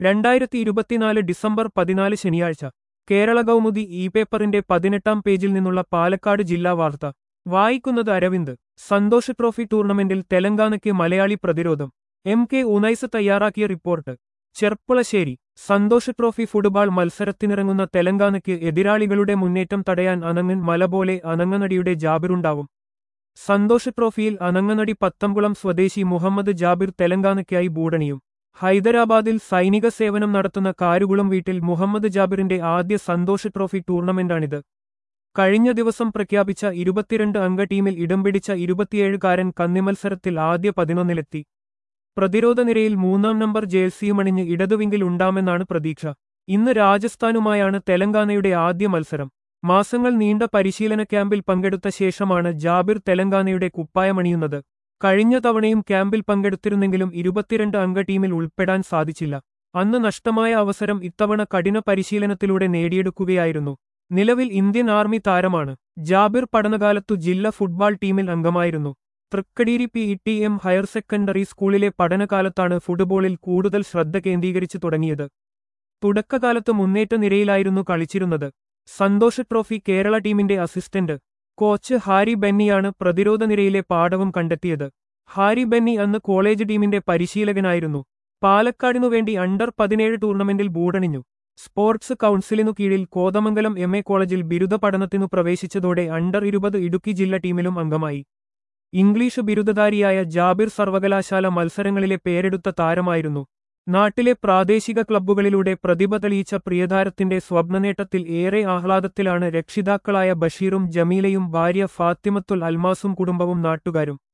രണ്ടായിരത്തി ഇരുപത്തിനാല് ഡിസംബർ പതിനാല് ശനിയാഴ്ച കേരള കൗമുദി ഇ പേപ്പറിന്റെ പതിനെട്ടാം പേജിൽ നിന്നുള്ള പാലക്കാട് ജില്ലാ വാർത്ത വായിക്കുന്നത് അരവിന്ദ് സന്തോഷ് ട്രോഫി ടൂർണമെന്റിൽ തെലങ്കാനയ്ക്ക് മലയാളി പ്രതിരോധം എം കെ ഉനൈസ് തയ്യാറാക്കിയ report Cherpulassery Santosh trophy football മത്സരത്തിനിറങ്ങുന്ന തെലങ്കാനയ്ക്ക് എതിരാളികളുടെ മുന്നേറ്റം തടയാൻ അനങ്ങൻ മല പോലെ അനങ്ങനടിയുടെ ജാബിറുണ്ടാവും സന്തോഷ് ട്രോഫിയിൽ അനങ്ങനടി പത്തംകുളം സ്വദേശി മുഹമ്മദ് ജാബിർ തെലങ്കാനയ്ക്കായി ബൂടണിയും ഹൈദരാബാദിൽ സൈനിക സേവനം നടത്തുന്ന കാരുകുളം വീട്ടിൽ മുഹമ്മദ് ജാബിറിന്റെ ആദ്യ സന്തോഷ് ട്രോഫി ടൂർണമെന്റാണിത് കഴിഞ്ഞ ദിവസം പ്രഖ്യാപിച്ച ഇരുപത്തിരണ്ട് അംഗ ടീമിൽ ഇടം പിടിച്ച ഇരുപത്തിയേഴുകാരൻ കന്നിമത്സരത്തിൽ ആദ്യ പതിനൊന്നിലെത്തി പ്രതിരോധ നിരയിൽ മൂന്നാം നമ്പർ ജേഴ്സിയുമണിഞ്ഞ് ഇടതുവിങ്കിൽ ഉണ്ടാമെന്നാണ് പ്രതീക്ഷ ഇന്ന് രാജസ്ഥാനുമായാണ് തെലങ്കാനയുടെ ആദ്യ മത്സരം മാസങ്ങൾ നീണ്ട പരിശീലന ക്യാമ്പിൽ പങ്കെടുത്ത ശേഷമാണ് ജാബിർ തെലങ്കാനയുടെ കുപ്പായമണിയുന്നത് കഴിഞ്ഞ തവണയും ക്യാമ്പിൽ പങ്കെടുത്തിരുന്നെങ്കിലും ഇരുപത്തിരണ്ട് അംഗ ടീമിൽ ഉൾപ്പെടാൻ സാധിച്ചില്ല അന്ന് നഷ്ടമായ അവസരം ഇത്തവണ കഠിന പരിശീലനത്തിലൂടെ നേടിയെടുക്കുകയായിരുന്നു നിലവിൽ ഇന്ത്യൻ ആർമി താരമാണ് ജാബിർ പഠനകാലത്തു ജില്ലാ ഫുട്ബോൾ ടീമിൽ അംഗമായിരുന്നു Thrikkadeeri P E T M higher secondary സ്കൂളിലെ പഠനകാലത്താണ് ഫുട്ബോളിൽ കൂടുതൽ ശ്രദ്ധ കേന്ദ്രീകരിച്ചു തുടങ്ങിയത് തുടക്കകാലത്ത് മുന്നേറ്റ നിരയിലായിരുന്നു കളിച്ചിരുന്നത് സന്തോഷ് ട്രോഫി കേരള ടീമിന്റെ അസിസ്റ്റന്റ് കോച്ച് ഹാരി ബെന്നിയാണ് പ്രതിരോധ നിരയിലെ പാഠവും കണ്ടെത്തിയത് ഹാരി ബെന്നി അന്ന് കോളേജ് ടീമിന്റെ പരിശീലകനായിരുന്നു പാലക്കാടിനു വേണ്ടി അണ്ടർ പതിനേഴ് ടൂർണമെന്റിൽ ബൂടണിഞ്ഞു സ്പോർട്സ് കൗൺസിലിനു കീഴിൽ കോതമംഗലം എം എ കോളേജിൽ ബിരുദ പഠനത്തിനു പ്രവേശിച്ചതോടെ അണ്ടർ ഇരുപത് ഇടുക്കി ജില്ല ടീമിലും അംഗമായി ഇംഗ്ലീഷ് ബിരുദധാരിയായ ജാബിർ സർവകലാശാല മത്സരങ്ങളിലെ പേരെടുത്ത താരമായിരുന്നു നാട്ടിലെ പ്രാദേശിക ക്ലബ്ബുകളിലൂടെ പ്രതിഭ തെളിയിച്ച പ്രിയതാരത്തിന്റെ സ്വപ്നനേട്ടത്തിൽ ഏറെ ആഹ്ലാദത്തിലാണ് രക്ഷിതാക്കളായ ബഷീറും ജമീലയും ഭാര്യ ഫാത്തിമത്തുൽ അൽമാസും കുടുംബവും നാട്ടുകാരും